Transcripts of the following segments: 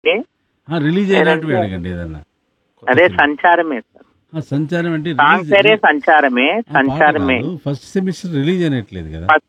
ఏ? ఆ, రిలీజ్ లేదంటే- అయినట్టు అడగండి ఏదన్నా కొత్త అదే సినిమా. సంచారమే సార్ ఆ, సంచారం అంటే సాంగ్ రిలీజ్ పేరే సంచారమే సంచారమే ఫస్ట్ సెమిస్టర్ రిలీజ్ అయినట్లేదు కదా First-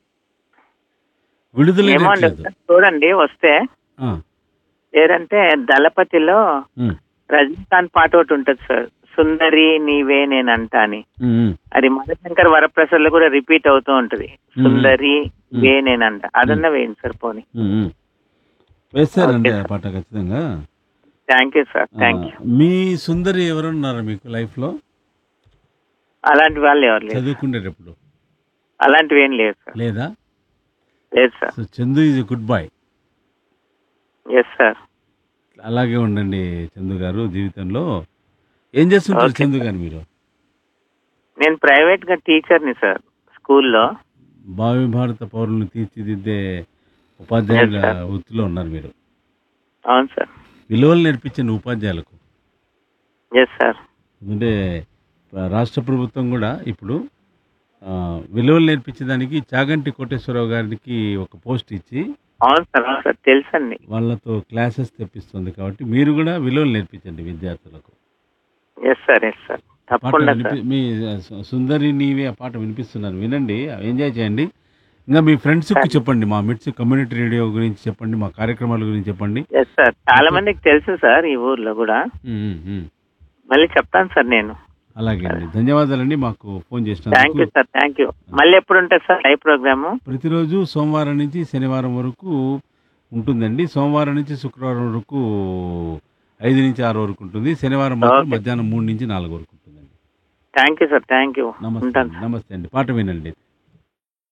విడుదల ఏమో అండి అయినట్లేదు. చూడండి వస్తే ఆ, లేదంటే దళపతిలో ఉమ్, రజనీకాంత్ పాట ఒకటి ఉంటుంది సార్ సుందరి నీవే నేనంట అని ఉమ్, ఉమ్. అది మణిశంకర్ వరప్రసాద్ లో కూడా రిపీట్ అవుతూ ఉంటది సుందరి వే నేనంట అదన్నా వేయండి సార్ పోనీ ఉమ్, ఉమ్. వేస్తారండి ఓకే ఆ పాట ఖచ్చితంగా థ్యాంక్ యూ సార్ ఆ, థ్యాంక్ యూ మీ సుందరి ఎవరున్నారు మీకు లైఫ్ లో అలాంటి వాళ్ళు ఎవరు లేరు చదువుకునేటప్పుడు అలాంటివి ఏం లేదు సార్ లేదా లేదు sir so Chandu is good boy yes sir అలాగే ఉండండి చందు గారు జీవితంలో ఏం చేస్తుంటారు ఓకే చందు సార్. గారు మీరు నేను ప్రైవేట్ గా టీచర్ని సార్ స్కూల్లో భావి భారత పౌరులను తీర్చిదిద్దే ఉపాధ్యాయుల Yes, sir. వృత్తిలో ఉన్నారు మీరు అవును సార్ విలువలు నేర్పించండి ఉపాధ్యాయులకు ఎస్ సార్ అంటే రాష్ట్ర ప్రభుత్వం కూడా ఇప్పుడు ఆ, విలువలు నేర్పించడానికి చాగంటి కోటేశ్వరరావు గారికి ఒక పోస్ట్ ఇచ్చి అవును సార్ అవును సార్ తెలుసండి వాళ్ళతో క్లాసెస్ తెప్పిస్తుంది కాబట్టి మీరు కూడా విలువలు నేర్పించండి విద్యార్థులకు ఎస్ సార్ ఎస్ సార్ పాట తప్పకుండా సార్ వినిపి మీ సు- సుందరి నీవే ఆ పాట వినిపిస్తున్నాను వినండి ఎంజాయ్ చేయండి ఇంకా మీ ఫ్రెండ్స్కి చెప్పండి మా మిట్స్ కమ్యూనిటీ రేడియో గురించి చెప్పండి మా కార్యక్రమాల గురించి చెప్పండి ఎస్ సార్ చాలా మందికి తెలుసు సార్ ఈ ఊర్లో కూడా ఉమ్, ఉమ్, ఉమ్. మళ్ళీ చెప్తాను సార్ నేను అలాగే అండి ధన్యవాదాలండి మాకు ఫోన్ థ్యాంక్ చేసినందుకు యూ సార్ థ్యాంక్ యూ మళ్ళీ ఎప్పుడు ఉంటుంది సార్ లైవ్ ప్రోగ్రాము ప్రతిరోజు సోమవారం నుంచి శనివారం వరకు ఉంటుందండి సోమవారం నుంచి శుక్రవారం వరకు ఐదు నుంచి ఆరు వరకు ఉంటుంది శనివారం మాత్రం Okay. మధ్యాహ్నం మూడు నుంచి నాలుగు వరకు ఉంటుందండి thank you sir thank you నమస్తే ఉంటాను అండి, సార్ నమస్తే అండి పాట వినండి